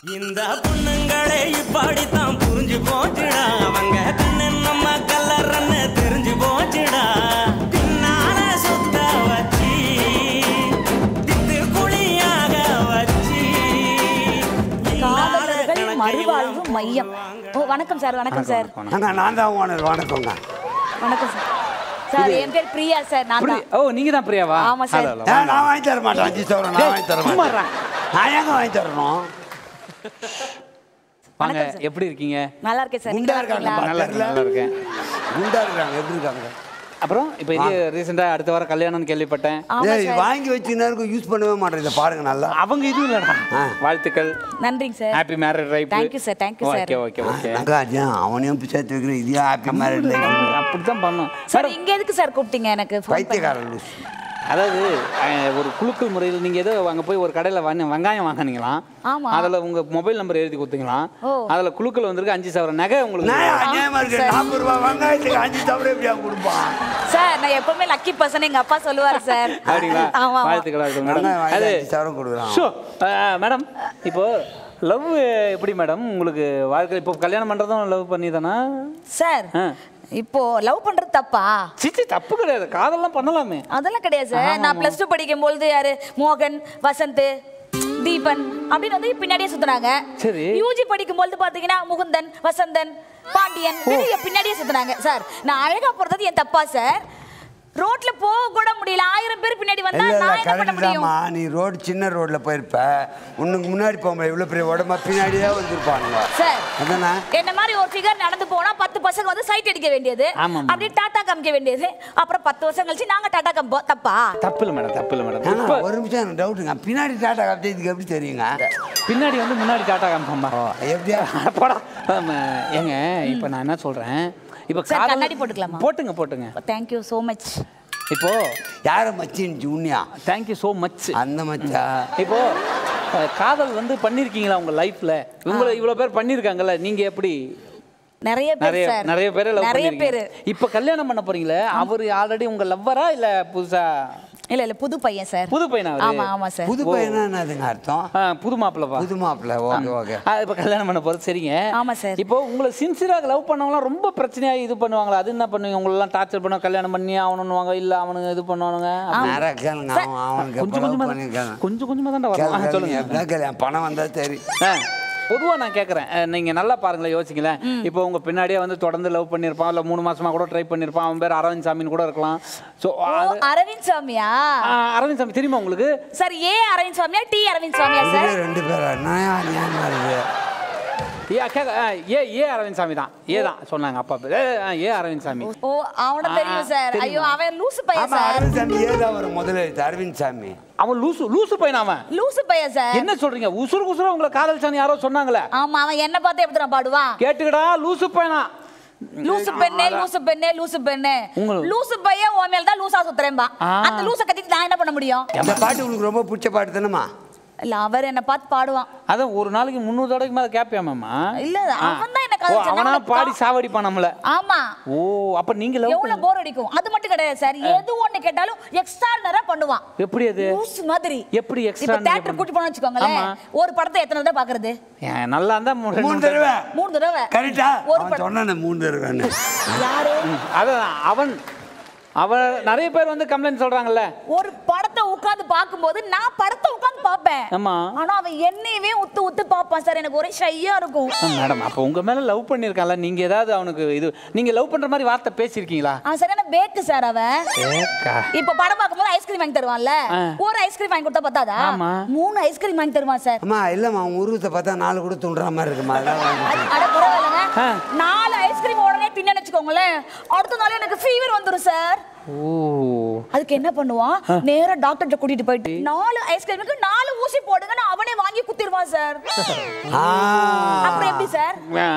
இந்த பொண்ணுங்களே இப்படித்தான் புரிஞ்சு போச்சுடா அவங்க கண்ணு நம்ம கல்லறன்னு தெரிஞ்சு போச்சுடா பின்னால சுத்த வச்சு திட்டு குழியாக வச்சு காதலர்கள் மறுவாழ்வு மையம் ஓ வணக்கம் சார் வணக்கம் சார் அண்ணா நான் தான் ஓனர் வணக்கங்க வணக்கம் சார் சார் என் பேர் பிரியா சார் நான் பிரி- தான் ஓ நீங்க தான் பிரியாவா ஆமா சார். Hello, hello. ஏ, நான் வாங்கி தர மாட்டேன் அஞ்சு சவரம் நான் டேய், வாங்கி தர சும்மா மாட்டேன் நான் ஏங்க வாங்கி தரணும் வாங்க வணக்கம் சார். எப்படி இருக்கீங்க நல்லா இருக்கேன் சார் குண்டா நீங்க இருக்காங்க இருக்கீங்களா? நல்லா இருக்கேன் நல்லா இருக்கேன் குண்டா இருக்காங்க எப்படி இருக்காங்க அப்புறம் இப்போ இது ரீசெண்டா அடுத்த வாரம் கல்யாணம்னு கேள்விப்பட்டேன் ஆமா ஏய் சார் வாங்கி வச்சு நேரம் யூஸ் பண்ணவே மாட்டேன் இதை பாருங்க நல்லா அவங்க இதுவும் இல்லடா ஆ. வாழ்த்துக்கள் நன்றிங்க sir happy marriage right Thank you sir, thank you sir. Okay okay okay அக்கா அஜன் அவனையும் சேர்த்து வைக்கிறேன் இதையா ஹாப்பி மேரேஜ் லைஃப் அப்படித்தான் பண்ணோம் சார் இங்க எதுக்கு சார் கூப்பிட்டீங்க எனக்கு phone பண்ணி? பைத்தியக்காரன் லூஸ். அதாவது அஹ், ஒரு குழுக்கள் முறையில் நீங்க ஏதோ அங்க போய் ஒரு கடையில வாங்க வெங்காயம் வாங்கினீங்களாம் ஆமா. அதுல உங்க மொபைல் நம்பர் எழுதி கொடுத்தீங்களாம் ஓ. அதுல குழுக்கள் வந்திருக்கு அஞ்சு சவரம் நகை உங்களுக்கு நான் அநியாயமா இருக்கு நாற்பது ரூபாய் வெங்காயத்துக்கு அஞ்சு தவிர எப்படியா கொடுப்பான் சார் நான் எப்பவுமே லக்கி பர்சன் எங்க அப்பா சொல்லுவாரு சார் அப்படிங்களா ஆமா ஆமா. வாழ்த்துக்கள் வாழ்த்துக்கள் மேடம் வெங்காயம் வாங்கி அது அஞ்சு சவரம் கொடுக்குறான் ஷோ மேடம் இப்போ லவ் எப்படி மேடம் உங்களுக்கு வாழ்க்கை இப்போ கல்யாணம் பண்றதும் லவ் பண்ணி தானா சார் ஆ. இப்போ லவ் பண்றது தப்பா சிச்சி தப்பு கிடையாது காதல்லாம் பண்ணலாமே அதெல்லாம் கிடையாது சார் நான் பிளஸ் டூ படிக்கும் பொழுது யாரு மோகன் வசந்த் தீபன் அப்படின்னு வந்து பின்னாடியே சுத்துனாங்க சரி. யூஜி படிக்கும் பொழுது பாத்தீங்கன்னா முகுந்தன் வசந்தன் பாண்டியன் பெரிய பின்னாடியே சுத்துனாங்க சார் நான் அழகா போறது என் தப்பா சார் ரோட்ல போக கூட முடியல ஆயிரம் பேர் பின்னாடி வந்தா இல்ல இல்ல நான் என்ன பண்ண கரெக்ட் முடியும் தாம்மா நீ ரோடு சின்ன ரோட்ல போயிருப்ப உனக்கு முன்னாடி போகும்போது இவ்வளவு பெரிய உடம்பா பின்னாடியே வந்திருப்பானுங்க சார் அதானே என்ன மாதிரி ஒரு ஃபிகர் நடந்து போனா பத்து பசங்க வந்து சைட் அடிக்க வேண்டியது ஆமாம். அப்படியே டாடா காமிக்க வேண்டியது அப்புறம் பத்து வருஷம் கழிச்சு நாங்க டாடா காமிப்போம் தப்பா தப்பு இல்லை மேடம் தப்பு இல்லை மேடம் ஏன்னா, இப்போ ஒரு நிமிஷம் எனக்கு டவுட்டுங்க பின்னாடி டாட்டா காப்பிட்டு இதுக்கு எப்படி தெரியுங்க பின்னாடி வந்து முன்னாடி டாட்டா காமிப்போம்பா எப்படியா போடா ஆமா, ஏங்க இப்போ நான் என்ன சொல்றேன் இப்போ சார், காதல்- கண்ணாடி போட்டுக்கலாமா? போட்டுங்க போட்டுங்க தேங்க்யூ ஸோ மச் இப்போ யார மச்சின்னு உண்மையா தேங்க்யூ ஸோ மச் அந்த மச்சா இப்போ அஹ், காதல் வந்து பண்ணிருக்கீங்களா உங்க லைஃப்ல உங்களை இவ்வளவு பேர் பண்ணிருக்காங்கல்ல நீங்க எப்படி நிறைய பேர் நிறைய சார் நிறைய பேரை லவ் நிறைய பேர் பண்ணிருக்கீங்க இப்போ கல்யாணம் பண்ண போறீங்களே அவர் ஆல்ரெடி உங்க லவ்வரா இல்ல புதுசா இல்ல இல்ல புது பையன் சார் புது பையனா அவரு? ஆமா ஆமா சார் புது பையனா என்னதுங்க அர்த்தம் ஆ, புது மாப்பிள்ளப்பா புது மாப்பிள்ள ஓகே ஓகே இப்போ கல்யாணம் பண்ண போறது சரிங்க ஆமா சார். இப்போ உங்களை சின்சியராக லவ் பண்ணவங்களாம் ரொம்ப பிரச்சனையா இது பண்ணுவாங்களா அது என்ன பண்ணுவீங்க உங்களெல்லாம் டார்ச்சர் பண்ண கல்யாணம் பண்ணி ஆகணும்னுவாங்க இல்ல அவனுங்க இது பண்ணுவானுங்க நிறைய கேளுங்க அவன் அவனுக்கு கொஞ்சம் எவ்வளவு கொஞ்சமா பண்ணியிருக்காங்க கொஞ்சம் கொஞ்சமா தான் கேளு, வரும் ஆ, கேளுங்க, சொல்லுங்க எப்படியா கேளு, பணம் வந்தா சரி பொதுவாக நான் கேட்குறேன் நீங்கள் நல்லா பாருங்களேன் யோசிங்களேன் இப்போ உங்கள் பின்னாடியே வந்து தொடர்ந்து லவ் பண்ணியிருப்பான் இல்லை மூணு மாசமா கூட ட்ரை பண்ணியிருப்பான் அவன் பேர் அரவிந்த் சாமின்னு கூட இருக்கலாம் ஸோ ஓ அரவிந்த் சாமியா அரவிந்த் சாமி தெரியுமா உங்களுக்கு சார் ஏ அரவிந்த் சாமியா டி அரவிந்த் சாமியா சார் இதுலயே ரெண்டு பேரா நான் அநியாயமா இருக்கு ஏ கேட்க ஆ, ஏ ஏ அரவிந்த் சாமி தான் ஏ தான் சொன்னாங்க அப்பா பேர் ஏ, ஆ, ஏ அரவிந்த் சாமி ஓ அவன தெரியும் சார் தெரியுமா? ஐயோ அவன் லூசு பையன் ஆமா சார் அரவிந்த் சாமி ஏதான் வரும் முதல்ல எழுத்து அரவிந்த் சாமி அவன் லூசு லூசு பையன் அவன் லூசு பையன் சார் என்ன சொல்றீங்க உசுறு உசுறு உங்களை காதலிச்சான்னு யாரோ சொன்னாங்களே ஆமா அவன் என்ன பார்த்து எப்படி தெரியுமா பாடுவான் கேட்டுக்கடா லூசு பையனா லூசு பெண்ணே லூசு பெண்ணே லூசு பெண்ணே உங்களு- லூசு பையன் உன் மேல தான் லூசா சுத்துறேன்பா ஆ. அந்த லூசை கத்திட்டு நான் என்ன பண்ண முடியும் இந்த பாட்டு உனக்கு ரொம்ப பிடிச்ச பாட்டு தானேம்மா இல்ல அவர் என்ன பார்த்து பாடுவான் அதான் ஒரு நாளைக்கு முந்நூறு தடவைக்கு மேலே கேட்பியாமாம்மா இல்ல அவன் தான் என்ன ஓ காதலிச்சான் அவனா நம்மள பாடி சாவடிப்பான் நம்மள ஆமா ஓ அப்ப நீங்க லவ் எவ்வளவு போர் அடிக்கும் அது மட்டும் கிடையாது சார் எது ஒண்ணு கேட்டாலும் எக்ஸ்ட்ரானரா பண்ணுவான் எப்படி அது லூசு மாதிரி எப்படி இப்ப extra தியேட்டர் கூட்டி போனோம் வச்சுக்கோங்களேன் ஆமா. ஒரு படத்தை எத்தனை தடவை பாக்குறது ஏன், நல்லா இருந்தா மூணு ரெண்டு மூணு மூணு தடவை மூணு தடவை கரெக்டா ஒரு அவன் படம் சொன்னானே மூணு தடவைன்னு யாரு அதான் அவன் அவன் நிறைய பேர் வந்து கம்ப்ளைண்ட் சொல்றாங்கல்ல ஒரு படத்தை உட்கார்ந்து பார்க்கும்போது நான் படத்தை உட்கார்ந்து பார்ப்பேன் ஆமா ஆனா அவன் என்னையவே உத்து உத்து பார்ப்பான் சார் எனக்கு ஒரே ஷையா இருக்கும் மேடம் அப்போ உங்க மேல லவ் பண்ணிருக்கான்ல நீங்க ஏதாவது அவனுக்கு இது நீங்க லவ் பண்ற மாதிரி வார்த்தை பேசியிருக்கீங்களா அவன் சரியான பேக்கு சார் அவன் ஏக்கா இப்ப படம் பார்க்கும்போது ஐஸ்கிரீம் வாங்கி தருவான்ல ஆ. ஒரு ஐஸ்கிரீம் வாங்கி கொடுத்தா பத்தாதா ஆமா. மூணு ஐஸ்கிரீம் வாங்கி தருவான் சார் அம்மா இல்லம்மா உன் உருவத்தை பார்த்தா நாலு கூட துண்டுற மாதிரி இருக்குமா அதான் வாங்கி அட- அட பரவாயில்லைங்க ஆ. நாலு ஐஸ்கிரீம் உடனே தின்னு வச்சுக்கோங்களேன் அடுத்த நாள் எனக்கு ஃபீவர் வந்துரும் சார் ஓ அதுக்கு என்ன பண்ணுவான் நேரா டாக்டர்கிட்ட கூட்டிட்டு போயிட்டு நாலு ஐஸ்கிரீமுக்கு நாலு ஊசி போடுங்கன்னு அவனே வாங்கி குத்திடுவான் சார் ஆ. அப்புறம் எப்படி சார்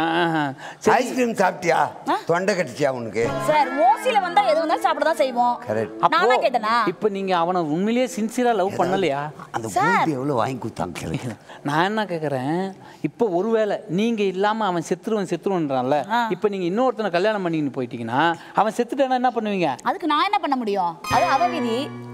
சரி ஐஸ்கிரீம் சாப்பிட்டியா தொண்டை கட்டிச்சியா உனக்கு சார் ஓசில வந்தா எது வந்தாலும் சாப்பிட தான் செய்வோம் கரெக்ட் நான் அப்போ தான் கேட்டனா இப்போ நீங்க அவனை உண்மையிலேயே சின்சியரா லவ் பண்ணலையா அந்த சார். பூண்டு எவ்வளவு வாங்கி கொடுத்தாங்க கேளுங்க நான் என்ன கேட்குறேன் இப்போ ஒருவேளை நீங்க இல்லாம அவன் செத்துருவன் செத்துருவன்றான்ல இப்போ நீங்க இன்னொருத்தனை கல்யாணம் பண்ணிக்கின்னு போயிட்டீங்கன்னா அவன் செத்துட்டானா என்ன பண்ணுவீங்க அதுக்கு நான் என்ன பண்ண முடியும் அது அவ விதி